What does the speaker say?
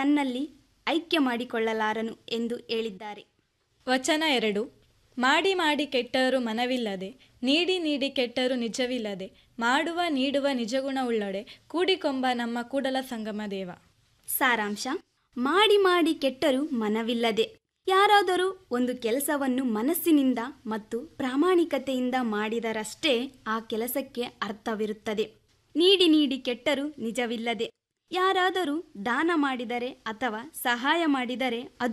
ತನ್ನಲ್ಲಿ ಐಕ್ಯ ಮಾಡಿಕೊಳ್ಳಲಾರನು ಎಂದು ಹೇಳಿದ್ದಾರೆ ವಚನ ಎರಡು ಮಾಡಿ ಮಾಡಿ ಕೆಟ್ಟರು ಮನವಿಲ್ಲದೆ ನೀಡಿ ನೀಡಿ ಕೆಟ್ಟರು ನಿಜವಿಲ್ಲದೆ ಮಾಡುವ ನೀಡುವ ನಿಜಗುಣವುಳ್ಳಡೆ ಕೂಡಿಕೊಂಬ ನಮ್ಮ ಕೂಡಲ ಸಂಗಮ ದೇವ ಸಾರಾಂಶ ಮಾಡಿ ಮಾಡಿ ಕೆಟ್ಟರೂ ಮನವಿಲ್ಲದೆ ಯಾರಾದರೂ ಒಂದು ಕೆಲಸವನ್ನು ಮನಸ್ಸಿನಿಂದ ಮತ್ತು ಪ್ರಾಮಾಣಿಕತೆಯಿಂದ ಮಾಡಿದರಷ್ಟೇ ಆ ಕೆಲಸಕ್ಕೆ ಅರ್ಥವಿರುತ್ತದೆ ನೀಡಿ ನೀಡಿ ಕೆಟ್ಟರೂ ನಿಜವಿಲ್ಲದೆ ಯಾರಾದರೂ ದಾನ ಮಾಡಿದರೆ ಅಥವಾ ಸಹಾಯ ಮಾಡಿದರೆ ಅದು